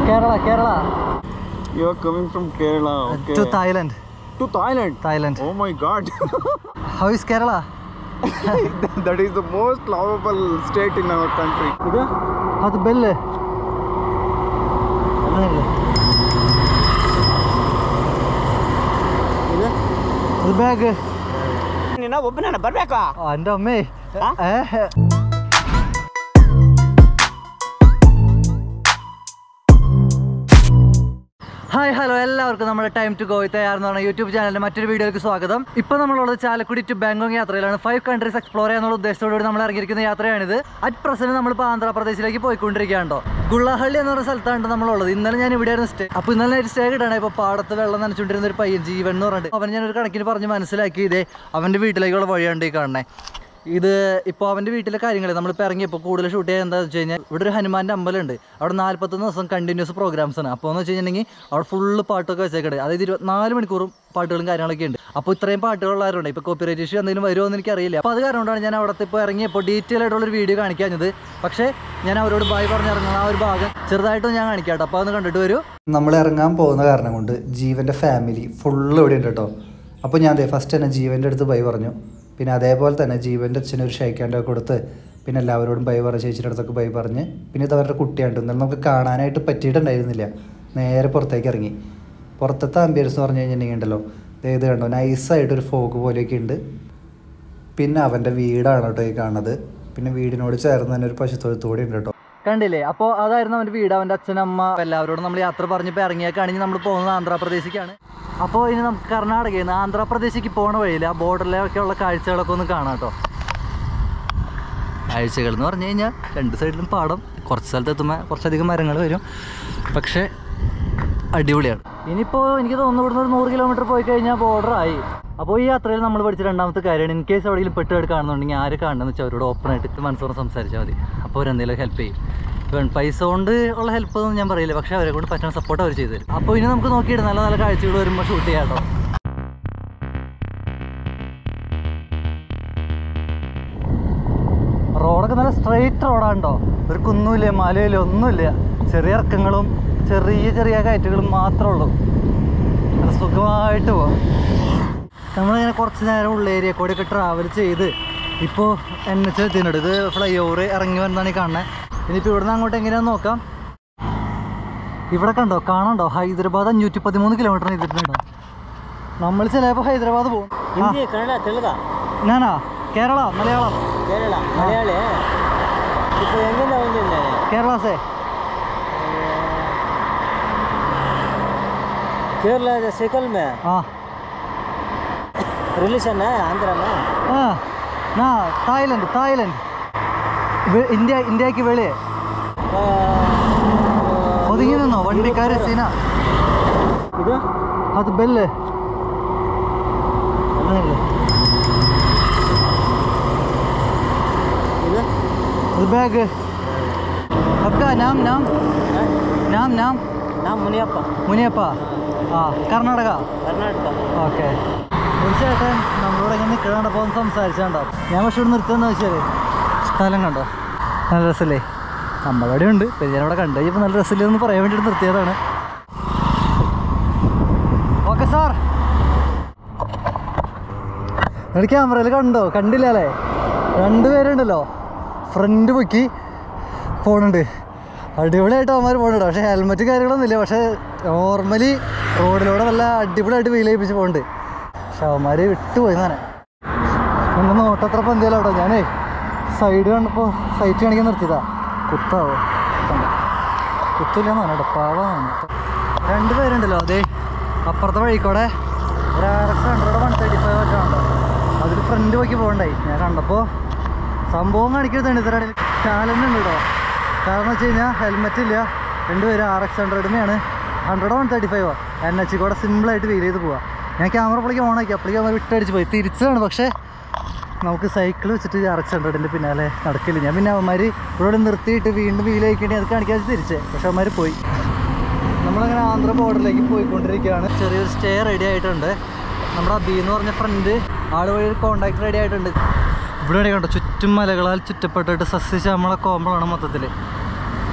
Kerala Kerala You are coming from Kerala. Okay. To Thailand to Thailand. Thailand Oh my God. How is Kerala that is the most lovable state in our country. ഇത് അത് bell ಇದು അത് bag ನೀನು ಒಬ್ಬನ ಬರ್ಬೇಕಾ എൻ്റെ അമ്മേ ഏ ഹായ് ഹലോ എല്ലാവർക്കും നമ്മുടെ ടൈം ടു ഗോ തയ്യാറെന്ന് പറഞ്ഞ യൂട്യൂബ് ചാനലിന്റെ മറ്റൊരു വീഡിയോയിലേക്ക് സ്വാഗതം ഇപ്പൊ നമ്മളുള്ളത് ചാലക്കുടി ടു ബാങ്കോങ് യാത്രയിലാണ് ഫൈവ് കൺട്രീസ് എക്സ്പ്ലോർ ചെയ്യാനുള്ള ഉദ്ദേശത്തോടുകൂടി നമ്മൾ ഇറങ്ങിയിരിക്കുന്ന യാത്രയാണിത് അറ്റ് പ്രസന്റ് നമ്മളിപ്പോൾ ആന്ധ്രാപ്രദേശിലേക്ക് പോയിക്കൊണ്ടിരിക്കുകയാണോ ഗുള്ളഹള്ളി എന്ന് പറഞ്ഞ സ്ഥലത്താണ് നമ്മളുള്ളത് ഇന്നലെ ഞാൻ ഇവിടെയായിരുന്നു സ്റ്റേ അപ്പോൾ ഇന്നലെ നൈറ്റ് സ്റ്റേ കിട്ടണേ ഇപ്പോൾ പാടത്ത് വെള്ളം നനച്ചുകൊണ്ടിരുന്ന ഒരു പയ്യൻ ജീവൻ എന്ന് പറഞ്ഞിട്ട് അവൻ ഞാനൊരു കണക്കിന് പറഞ്ഞ് മനസ്സിലാക്കി ഇതേ അവൻ്റെ വീട്ടിലേക്കുള്ള വഴിയാണ് ഈ കാണണേ ഇത് ഇപ്പോൾ അവൻ്റെ വീട്ടിലെ കാര്യങ്ങൾ നമ്മളിപ്പോൾ ഇറങ്ങിയപ്പോൾ കൂടുതൽ ഷൂട്ട് ചെയ്യാൻ എന്താ വെച്ച് കഴിഞ്ഞാൽ ഇവിടെ ഒരു ഹനുമാൻ്റെ അമ്പലമുണ്ട് അവിടെ നാൽപ്പത്തൊന്ന് ദിവസം കണ്ടിന്യൂസ് പ്രോഗ്രാംസ് ആണ് അപ്പോൾ എന്ന് വെച്ച് കഴിഞ്ഞിട്ടുണ്ടെങ്കിൽ അവിടെ ഫുള്ള് പാട്ടൊക്കെ വെച്ചേക്കട്ടെ അതായത് ഇരുപത്തിനാല് മണിക്കൂറും പാട്ടുകളും കാര്യങ്ങളൊക്കെ ഉണ്ട് അപ്പോൾ ഇത്രയും പാട്ടുകളുള്ളവരുണ്ട് ഇപ്പോൾ കോപ്പിറൈറ്റ് ഇഷ്യൂ എന്തെങ്കിലും വരുമോ എന്ന് എനിക്കറിയില്ല അപ്പോൾ അത് കാരണം കൊണ്ടാണ് ഞാൻ അവിടുത്തെ ഇപ്പോൾ ഇറങ്ങിയപ്പോൾ ഡീറ്റെയിൽ ആയിട്ടുള്ള ഒരു വീഡിയോ കാണിക്കാഞ്ഞത് പക്ഷേ ഞാൻ അവരോട് ബായ് പറഞ്ഞിറങ്ങുന്ന ആ ഒരു ഭാഗം ചെറുതായിട്ടും ഞാൻ കാണിക്കാം കേട്ടോ അപ്പോൾ അതൊന്ന് കണ്ടിട്ട് വരൂ നമ്മൾ ഇറങ്ങാൻ പോകുന്ന കാരണം കൊണ്ട് ജീവൻ്റെ ഫാമിലി ഫുള്ള് ഇവിടെ ഉണ്ട് കേട്ടോ അപ്പോൾ ഞാൻ ദേ ഫസ്റ്റ് തന്നെ ജീവൻ്റെ അടുത്ത് ബൈ പറഞ്ഞു പിന്നെ അതേപോലെ തന്നെ ജീവൻ്റെ അച്ഛന് ഒരു ഷൈക്കാൻ്റെ കൊടുത്ത് പിന്നെ എല്ലാവരോടും ബൈ പറഞ്ഞ് ചേച്ചിയുടെ അടുത്തൊക്കെ ബൈ പറഞ്ഞ് പിന്നെ ഇത് അവരുടെ കുട്ടിയാണ് എന്നാലും നമുക്ക് കാണാനായിട്ട് പറ്റിയിട്ടുണ്ടായിരുന്നില്ല നേരെ പുറത്തേക്ക് ഇറങ്ങി പുറത്തത്തെ ആംബിയൻസ് എന്ന് പറഞ്ഞു കഴിഞ്ഞിട്ടുണ്ടെങ്കിൽ ഉണ്ടല്ലോ ദേ ഇത് കണ്ടോ നൈസായിട്ടൊരു ഫോഗ് പോലെയൊക്കെ ഉണ്ട് പിന്നെ അവൻ്റെ വീടാണ് കേട്ടോ ഈ കാണുന്നത് പിന്നെ വീടിനോട് ചേർന്ന് തന്നെ ഒരു പശുത്തൊഴുത്തോടെ ഉണ്ട് കേട്ടോ കണ്ടില്ലേ അപ്പോൾ അതായിരുന്നു അവൻ്റെ വീട് അവൻ്റെ അച്ഛനമ്മ എല്ലാവരോടും നമ്മൾ യാത്ര പറഞ്ഞപ്പോൾ ഇറങ്ങിയേക്കാണെങ്കിൽ നമ്മൾ പോകുന്നത് ആന്ധ്രാപ്രദേശിക്കാണ് അപ്പോൾ ഇനി നമുക്ക് കർണാടകയിൽ നിന്ന് ആന്ധ്രാപ്രദേശിക്ക് പോണ വഴിയിൽ ആ ബോർഡറിലൊക്കെ ഉള്ള കാഴ്ചകളൊക്കെ ഒന്ന് കാണാം കേട്ടോ കാഴ്ചകൾ എന്ന് പറഞ്ഞു കഴിഞ്ഞാൽ രണ്ട് സൈഡിലും പാടം കുറച്ച് സ്ഥലത്ത് എത്തുമ്പോൾ കുറച്ചധികം മരങ്ങൾ വരും പക്ഷേ അടിപൊളിയാണ് ഇനിയിപ്പോൾ എനിക്ക് തോന്നുന്നു ഇവിടുന്ന് ഒരു നൂറ് കിലോമീറ്റർ പോയി കഴിഞ്ഞാൽ ബോർഡറായി അപ്പോൾ ഈ യാത്രയിൽ നമ്മൾ പഠിച്ച രണ്ടാമത്തെ കാര്യമാണ് ഇൻ കേസ് എവിടെയെങ്കിലും പെട്ട് കാണുന്നുണ്ടെങ്കിൽ ആര് കാണണമെന്ന് വെച്ചാൽ അവരോട് ഓപ്പൺ ആയിട്ട് മനസ്സോടെ സംസാരിച്ചാൽ മതി അപ്പോൾ അവരെന്തെങ്കിലും ഹെൽപ്പ് ചെയ്യും ഇപ്പം പൈസ കൊണ്ട് ഉള്ള ഹെൽപ്പ് ഒന്നും ഞാൻ പറയില്ല പക്ഷേ അവരെ കൊണ്ട് പറ്റുന്ന സപ്പോർട്ട് അവർ ചെയ്തു തരും അപ്പോൾ ഇനി നമുക്ക് നോക്കിയിട്ട് നല്ല നല്ല കാഴ്ചകൾ വരുമ്പോൾ ഷൂട്ട് ചെയ്യാം കേട്ടോ റോഡൊക്കെ നല്ല സ്ട്രെയിറ്റ് റോഡാണ്ടോ ഒരു കുന്നുമില്ല മലയില്ല ഒന്നുമില്ല ചെറിയ ഇറക്കങ്ങളും ചെറിയ ചെറിയ കയറ്റുകളും മാത്രമേ ഉള്ളൂ നല്ല സുഖമായിട്ട് പോവാം നമ്മളിങ്ങനെ കുറച്ച് നേരം ഉള്ള ഏരിയ കൂടെയൊക്കെ ട്രാവൽ ചെയ്ത് ഇപ്പോൾ എൻ എച്ച് എത്തിയിട്ടുണ്ട് ഇത് ഫ്ലൈ ഓവർ ഇറങ്ങി വരുന്നതാണ് ഈ കാണുന്നത് ഇനിയിപ്പോൾ ഇവിടുന്ന് അങ്ങോട്ട് എങ്ങനെയാണെന്ന് നോക്കാം ഇവിടെ കണ്ടോ കാണണ്ടോ ഹൈദരാബാദ് അഞ്ഞൂറ്റി പതിമൂന്ന് കിലോമീറ്റർ ചെയ്തിട്ടുണ്ടോ നമ്മൾ ചിലപ്പോൾ ഹൈദരാബാദ് പോകും ആ, ಹಿಂದಿ ಕನ್ನಡ ತೆಲುಗ ഞാനാ കേരള മലയാളം ಕೇರಳ ಮಲಯಾಳಿ ഇപ്പോൾ എങ്ങനെ വന്നില്ലേ കേരളാസേ ಕೇರಳ ಸೈಕಲ್ ಮೇ ആ रिलेशन है आंध्र में ആ നാ തായ്ലൻഡ് തായ്ലൻഡ് വെ- ഇന്ത്യ ഇന്ത്യക്ക് വെളിയെ ഒതുങ്ങി നിന്നോ വണ്ടിക്കാര് സീന ಇದು അത് ബെല്ല് അതല്ലേ. ಇದು അത് ബാഗ് അക്ക നാം നാം നാം നാം ನಾವು ಮುನಿಯಪ್ಪ മുനിയപ്പ ആ കർണാടക ಕರ್ನಾಟಕ ഓക്കെ തീർച്ചയായിട്ടും നമ്മളോട് എങ്ങനെ നിൽക്കണപ്പോൾ ഒന്ന് സംസാരിച്ചാണ്ടോ ഞാൻ പക്ഷെ ഇവിടെ നിർത്തുന്ന വെച്ചാൽ സ്ഥലം കണ്ടോ നല്ല രസമല്ലേ നമ്മളവിടെ ഉണ്ട് പിന്നെ ഞാനവിടെ കണ്ടു കഴിഞ്ഞപ്പോൾ നല്ല രസമില്ല എന്ന് പറയാൻ വേണ്ടിയിട്ട് നിർത്തിയതാണ് ഓക്കെ സാർ ഒരു ക്യാമറയിൽ കണ്ടോ കണ്ടില്ല അല്ലേ രണ്ടുപേരുണ്ടല്ലോ ഫ്രണ്ട് പൊക്കി പോണുണ്ട് അടിപൊളിയായിട്ട് അവന്മാർ പോകുന്നുണ്ട് പക്ഷേ ഹെൽമെറ്റ് കാര്യങ്ങളൊന്നും ഇല്ല പക്ഷേ നോർമലി റോഡിലൂടെ നല്ല അടിപൊളിയായിട്ട് വീൽ ചെയ്യിപ്പിച്ച് പോകുന്നുണ്ട് പക്ഷെ അവന്മാർ വിട്ടുപോയി തന്നെ എൻ്റെ നോട്ടത്ര പന്തിയല്ലോ കേട്ടോ ഞാനേ സൈഡ് കണ്ടപ്പോൾ സൈറ്റ് കാണിക്കാൻ നിർത്തിയതാ കുത്താവോ കണ്ടോ? കുത്തില്ലെന്ന് പറഞ്ഞോ പാവാണ് രണ്ട് പേരുണ്ടല്ലോ അതെ അപ്പുറത്തെ വഴിക്കൂടെ ഒരു R X hundred one thirty five ഒക്കെ ഉണ്ടോ അതിൽ ഫ്രണ്ട് പോക്കി പോകണ്ടായി ഞാൻ കണ്ടപ്പോൾ സംഭവം കാണിക്കുന്നത് ഇത്രയും ചാലഞ്ച് ഉണ്ട് കേട്ടോ കാരണം വെച്ച് കഴിഞ്ഞാൽ ഹെൽമെറ്റ് ഇല്ല രണ്ടുപേരും ആർ എക്സ് ഹൺഡ്രഡിനെയാണ് hundred one thirty five N H കൂടെ സിമ്പിളായിട്ട് വീൽ ചെയ്ത് പോവാം ഞാൻ ക്യാമറ അപ്പോഴേക്ക് ഓണാക്കി അപ്പോഴേക്കും അവർ വിട്ടടിച്ച് പോയി തിരിച്ചതാണ് പക്ഷേ നമുക്ക് സൈക്കിൾ വെച്ചിട്ട് ആർ എക്സ് ഹൺഡ്രഡിൻ്റെ പിന്നാലെ നടക്കില്ല ഞാൻ പിന്നെ അവന്മാർ ഇവിടെ നിർത്തിയിട്ട് വീണ്ടും വീൽ അയക്കേണ്ടി അത് കാണിക്കാതെ തിരിച്ചേ പക്ഷെ അവന്മാർ പോയി നമ്മളങ്ങനെ ആന്ധ്ര ബോർഡറിലേക്ക് പോയിക്കൊണ്ടിരിക്കുകയാണ് ചെറിയൊരു സ്റ്റേ റെഡി ആയിട്ടുണ്ട് നമ്മുടെ അബി എന്ന് പറഞ്ഞ ഫ്രണ്ട് ആൾ വഴി ഒരു കോണ്ടാക്ട് റെഡി ആയിട്ടുണ്ട് ഇവിടെ കണ്ടോ ചുറ്റും മലകളാൽ ചുറ്റപ്പെട്ടിട്ട് സസ്യശ്യാമള കോമ്പളാണ് മൊത്തത്തിൽ അത്ര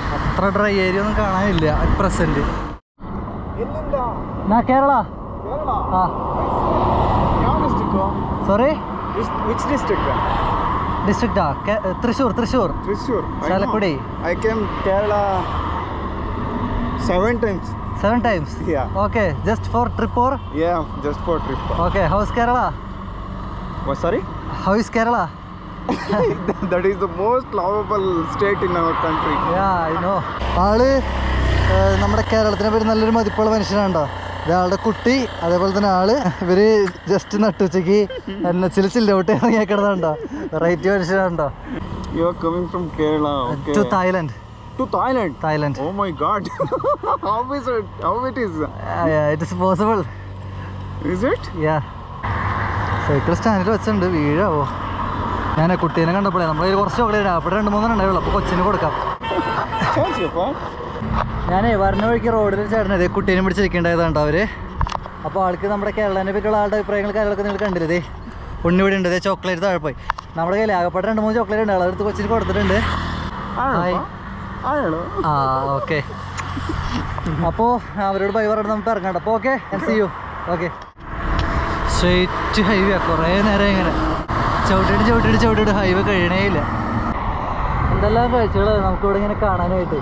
അത്ര ഡ്രൈ ഏരിയ ഒന്നും കാണാനില്ല അറ്റ് പ്രസന്റ് ಎಲ್ಲಿಂದ നാ കേരള ಕೇರಳ ആ ಯಾವ ಡಿಸ್ಟಿಕ್ സോറി ವಿಚ್ ಡಿಸ್ಟಿಕ್ ഡിസ്ട്രിക്റ്റാ Thrissur Thrissur Thrissur. I know. Chalakudy I came Kerala seven times. Seven times Yeah. Okay just for trip or Yeah, just for trip. Okay how's Kerala Oh, sorry? How is Kerala that is the most lovable state in our country. Yeah I know ആള് ഏഹ്, നമ്മുടെ കേരളത്തിനെ പറ്റി നല്ലൊരു മതിപ്പുള്ള മനുഷ്യനാണ്ടോ ഇയാളുടെ കുട്ടി അതേപോലെ തന്നെ ആള് ഇവര് ജസ്റ്റ് നട്ടുച്ചയ്ക്ക് എൻ എച്ചിൽ ചില്ലോട്ട് ഇറങ്ങിയേക്കണതുണ്ടോ റൈറ്റ് മനുഷ്യനാണ്ടോ You are coming from Kerala. Okay. To Thailand To Thailand. Thailand Oh my God. how is it? How it is? It is possible Is it? Yeah cycle സ്റ്റാൻഡിൽ വെച്ചിട്ടുണ്ട് വീഴാവോ ഞാൻ കുട്ടീനെ കണ്ടപ്പോഴേ നമ്മുടെ കയ്യിൽ കുറച്ച് ചോക്ലേറ്റ് അപ്പോൾ രണ്ട് മൂന്നെണ്ണം ഉണ്ടായുള്ളൂ അപ്പോൾ കൊച്ചിന് കൊടുക്കാം Thank you, pa. ഞാനേ വരണ വഴിക്ക് റോഡിൽ ചേട്ടനെ ഇതേ കുട്ടീനെ പിടിച്ചിരിക്കേണ്ടതാണ്ടോ അവര് അപ്പോൾ ആൾക്ക് നമ്മുടെ കേരളത്തിനെ പറ്റിയുള്ള ആളുടെ അഭിപ്രായങ്ങൾ കാര്യങ്ങളൊക്കെ നിങ്ങൾ കണ്ടില്ലേ ദേ ഉണ്ണി ഇവിടെ ഉണ്ട് ഇതേ ചോക്ലേറ്റ് താഴെ പോയി നമ്മുടെ കയ്യിൽ ആകപ്പെട്ട രണ്ട് മൂന്ന് ചോക്ലേറ്റ് ഉണ്ട് അതെടുത്ത് കൊച്ചിന് കൊടുത്തിട്ടുണ്ട് I don't Hi. know. pa. I don't know. ആ ഓക്കെ അപ്പോൾ അവരോട് ബൈ പറഞ്ഞിട്ട് നമുക്ക് ഇറങ്ങാം അപ്പോൾ okay see you okay straight highway കുറേ നേരം ഇങ്ങനെ ചവിട്ടിട്ട് ചവിട്ടിട്ട് ചവിട്ടിട്ട് ഹൈവേ കഴിയണേ ഇല്ല എന്തെല്ലാം കാഴ്ചകൾ നമുക്കിവിടെ ഇങ്ങനെ കാണാനായിട്ട്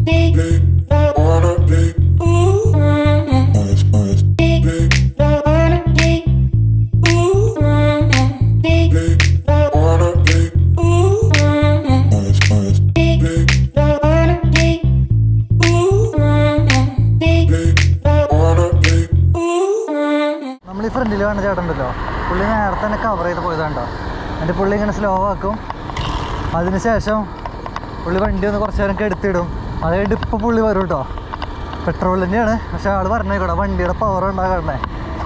നമ്മൾ ഈ ഫ്രണ്ടിൽ കാണുന്ന ചേട്ടനുണ്ടല്ലോ പുള്ളി നേരത്തെ തന്നെ കവർ ചെയ്ത് പോയതാണ്ടോ എൻ്റെ പുള്ളി ഇങ്ങനെ സ്ലോ ആക്കും അതിനുശേഷം പുള്ളി വണ്ടി ഒന്ന് കുറച്ച് നേരം കെടുത്തിടും അത് കഴിഞ്ഞിട്ട് ഇപ്പോൾ പുള്ളി വരും കേട്ടോ പെട്രോൾ തന്നെയാണ് പക്ഷെ ആൾ പറഞ്ഞേക്കടോ വണ്ടിയുടെ പവർ ഉണ്ടാകണേ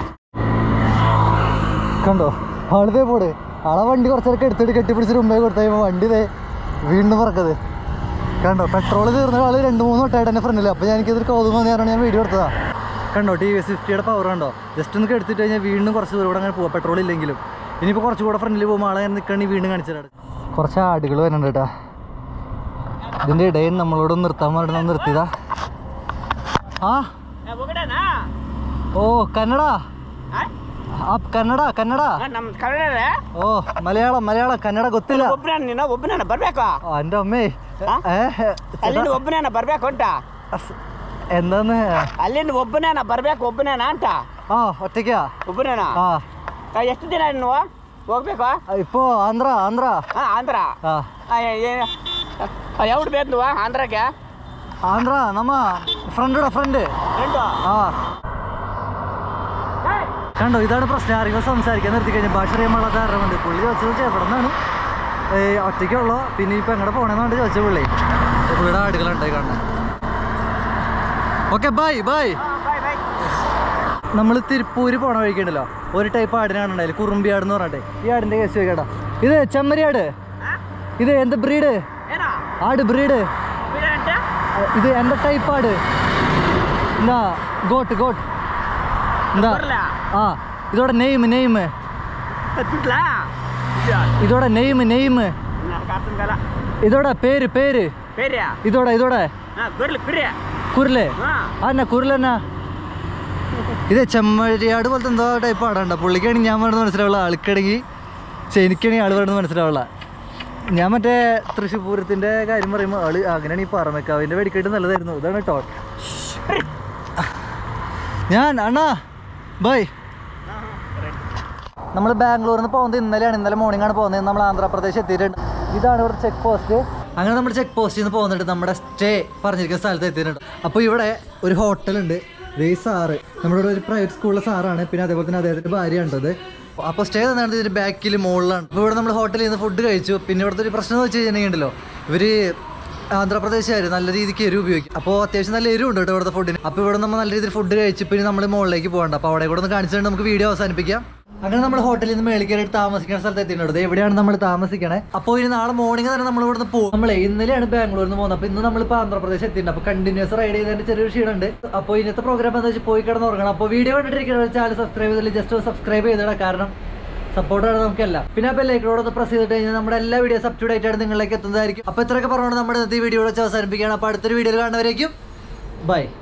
കണ്ടോ ആളിതേ പോട് ആളെ വണ്ടി കുറച്ച് നേരം കെടുത്തിട്ട് കെട്ടിപ്പിടിച്ചിട്ട് മുമ്പേ കൊടുത്തു കഴിയുമ്പോൾ വണ്ടി ഇതേ വീണ്ടും പറക്കത് കണ്ടോ പെട്രോൾ തീർന്ന ആൾ രണ്ട് മൂന്ന് വട്ടമായിട്ട് എൻ്റെ ഫ്രണ്ടിൽ അപ്പോൾ എനിക്കിതൊരു കൗതുകം തോന്നിയാണ് ഞാൻ വീഡിയോ എടുത്തതാ കണ്ടോ ടി വി എസ് ഫിഫ്റ്റിയുടെ പവർ കണ്ടോ ജസ്റ്റ് ഒന്ന് എടുത്തിട്ട് കഴിഞ്ഞാൽ വീണ്ടും കുറച്ച് ദൂരം കൂടെ അങ്ങനെ പോവാം പെട്രോൾ ഇല്ലെങ്കിലും ഇനിയിപ്പോൾ കുറച്ച് കൂടെ ഫ്രണ്ടിൽ പോകുമ്പോൾ ആളെ നിൽക്കണമെങ്കിൽ വീണ്ടും കാണിച്ചിട്ടാണ് കുറച്ച് ആടുകൾ വരുന്നുണ്ട് കേട്ടോ ഇതിൻ്റെ ഇടയിൽ നമ്മളോട് നിർത്താൻ പറഞ്ഞിട്ട് നമ്മൾ നിർത്തിയതാ ആ ഓ കന്നഡ ആ കന്നഡ കന്നഡ ನಮ್ಮ ಕನ್ನಡ ഓ മലയാളം മലയാളം കന്നഡ ಗೊತ್ತಿಲ್ಲ ಒಬ್ಬನೇ ನೀನು ಒಬ್ಬನೇ ಬರ್ಬೇಕು ആ, എൻ്റെ അമ്മേ ആ? ഏ ಅಲ್ಲಿಂದ ಒಬ್ಬನೇನ ಬರ್ಬೇಕು ಅಂತ അസ്- എന്താന്ന് ಅಲ್ಲಿಂದ ಒಬ್ಬನೇನ ಬರ್ಬೇಕು ಒಬ್ಬನೇನ ಅಂತ ആ ಒಟ್ಟಿಗೆಯಾ ಒಬ್ಬನೇನ ആ ಆ, ಎಷ್ಟು ದಿನ ನೀವು ಹೋಗ್ಬೇಕು ഇപ്പോ ആന്ധ്ര ആന്ധ്ര ಹಾಂ ಆಂಧ್ರ ആ ಯಾವ್ದು ಬೇಕು ನೀವು ಆಂಧ್ರಕ್ಕೆ ആന്ധ്ര നമ്മ ഫ്രണ്ട് ഫ്രണ്ട് ಫ್ರೆಂಡು ആ കണ്ടോ ഇതാണ് പ്രശ്നം ആരെങ്കിലും സംസാരിക്കാൻ നിർത്തി കഴിഞ്ഞാൽ ഭാഷ അറിയാൻ പാടാത്ത കാരണം കൊണ്ട് പുള്ളി ചോദിച്ചത് എവിടെ നിന്നാണ് ഒറ്റയ്ക്കുള്ളോ പിന്നെ ഇപ്പം എങ്ങടെ പോകണമെന്നാണ് ചോദിച്ച പുള്ളി പുള്ളിയുടെ ആടുകളുണ്ടായി കാണാൻ okay bye bye bye bye നമ്മൾ തിരുപ്പൂര് പോണ വഴിക്കുണ്ടല്ലോ ഒരു ടൈപ്പ് ആടിനാണ് ഉണ്ടായത് കുറുമ്പി ആട് എന്ന് പറഞ്ഞിട്ട് ഈ ആടിന്റെ കേസ് ചോദിക്കട്ടാ ഇത് ചെമ്മരിയാട് ഇത് എന്ത് ബ്രീഡ് ಏನ ആട് ബ്രീഡ് ಬಿಡ ಅಂತ ഇത് എന്താ ടൈപ്പ് ആട് എന്താ ഗോട്ട് ഗോട്ട് എന്താ ಬರಲ್ಲ ആ ഇതോടെ നെയ്മ് നെയ്മ് ಬಿಡ್ಲಾ ഇതോടെ നെയ്മ് നെയ്മ് ಕಾರ್ತಂಗಲ್ಲ ഇതോടെ പേര് പേര് ಬೇರೆ ഇതോടെ ഇതോടെ ಹಾಂ ಬರ್ಲಿ ಬಿಡ್ರಿ കുരുലേ ಹಾಂ ആ കുരുലെന്നാ ഇത് ചെമ്മരിയാട് പോലത്തെ എന്തോ ടൈപ്പ് ആടാണ്ട പുള്ളിക്കാണെങ്കിൽ ഞാൻ വേണമെന്ന് മനസ്സിലാവുള്ള ആൾക്കാണെങ്കിൽ പക്ഷെ എനിക്കാണെങ്കിൽ ആൾ വേണമെന്ന് മനസ്സിലാവുള്ള ഞാൻ മറ്റേ തൃശ്ശൂർ പൂരത്തിൻ്റെ കാര്യം പറയുമ്പോൾ ആള് അങ്ങനെയാണ് ഈ പറമക്കാവിൻ്റെ വെടിക്കെട്ട് നല്ലതായിരുന്നു ഇതാണ് ടോൺ ഞാൻ അണ്ണാ ബൈ നമ്മൾ ബാംഗ്ലൂരിൽ നിന്ന് പോകുന്നത് ഇന്നലെയാണ് ഇന്നലെ മോർണിംഗ് ആണ് പോകുന്നത് നമ്മൾ ആന്ധ്രാപ്രദേശ് എത്തിയിട്ടുണ്ട് ഇതാണ് ഇവിടെ ചെക്ക് പോസ്റ്റ് അങ്ങനെ നമ്മൾ ചെക്ക് പോസ്റ്റിൽ നിന്ന് പോകുന്നുണ്ട് നമ്മുടെ സ്റ്റേ പറഞ്ഞിരിക്കുന്ന സ്ഥലത്ത് എത്തിയിട്ടുണ്ട് അപ്പോൾ ഇവിടെ ഒരു ഹോട്ടലുണ്ട് ഈ സാറ് നമ്മുടെ ഇവിടെ ഒരു പ്രൈവറ്റ് സ്കൂളിലെ സാറാണ് പിന്നെ അതേപോലെ തന്നെ അദ്ദേഹത്തിൻ്റെ ഭാര്യയാണത് അപ്പോൾ സ്റ്റേ തന്നെയാണ് ഇതിൻ്റെ ബാക്കിൽ മുകളിലാണ് അപ്പോൾ ഇവിടെ നമ്മൾ ഹോട്ടലിൽ നിന്ന് ഫുഡ് കഴിച്ചു പിന്നെ ഇവിടുത്തെ ഒരു പ്രശ്നം എന്ന് വെച്ച് കഴിഞ്ഞിട്ടുണ്ടെങ്കിൽ ഉണ്ടല്ലോ ഇവർ ആന്ധ്രാപ്രദേശുകാർ നല്ല രീതിക്ക് എരിവ് ഉപയോഗിക്കും അപ്പോൾ അത്യാവശ്യം നല്ല എരിവ് ഉണ്ട് കേട്ടോ ഇവിടുത്തെ ഫുഡിന് അപ്പോൾ ഇവിടെ നമ്മൾ നല്ല രീതിയിൽ ഫുഡ് കഴിച്ച് പിന്നെ നമ്മൾ മുകളിലേക്ക് പോകണ്ട അപ്പോൾ അവിടെ കൂടെ ഒന്ന് കാണിച്ചുകൊണ്ട് നമുക്ക് വീഡിയോ അവസാനിപ്പിക്കാം അങ്ങനെ നമ്മൾ ഹോട്ടലിൽ നിന്ന് മേളിൽ കയറിയിട്ട് താമസിക്കുന്ന സ്ഥലത്ത് എത്തിയിട്ടുണ്ട് ദേ എവിടെയാണ് നമ്മൾ താമസിക്കണേ അപ്പോൾ ഇനി നാളെ മോർണിംഗ് തന്നെ നമ്മൾ ഇവിടുന്ന് പോകും നമ്മളെ ഇന്നലെയാണ് ബാംഗ്ലൂരിൽ നിന്ന് പോകുന്നത് അപ്പോൾ ഇന്ന് നമ്മളിപ്പോൾ ആന്ധ്രാപ്രദേശ് എത്തിയിട്ടുണ്ട് അപ്പോൾ കണ്ടിന്യൂസ് റൈഡ് ചെയ്തതിന്റെ ചെറിയൊരു ക്ഷീണുണ്ട് അപ്പോൾ ഇന്നത്തെ പ്രോഗ്രാം എന്താ വെച്ചാൽ പോയി കിടന്ന് ഉറങ്ങണം അപ്പോൾ വീഡിയോ കണ്ടിട്ടിരിക്കുന്ന ചാനൽ സബ്സ്ക്രൈബ് ചെയ്തില്ല ജസ്റ്റ് സബ്സ്ക്രൈബ് ചെയ്തിടാം കാരണം സപ്പോർട്ടാണ് നമുക്കെല്ലാം പിന്നെ അപ്പോൾ ലൈക്കിനോട് ഒന്ന് പ്രസ് ചെയ്തിട്ട് കഴിഞ്ഞാൽ നമ്മുടെ എല്ലാ വീഡിയോസ് അപ് ടു ഡേറ്റ് ആയിട്ട് നിങ്ങളിലേക്ക് എത്തുന്നതായിരിക്കും അപ്പോൾ ഇത്രയൊക്കെ പറഞ്ഞുകൊണ്ട് നമ്മുടെ ഇന്നത്തെ വീഡിയോ വെച്ച് അവസാനിപ്പിക്കുകയാണ് അപ്പോൾ അടുത്തൊരു വീഡിയോയിൽ കാണുന്നവരേക്കും ബൈ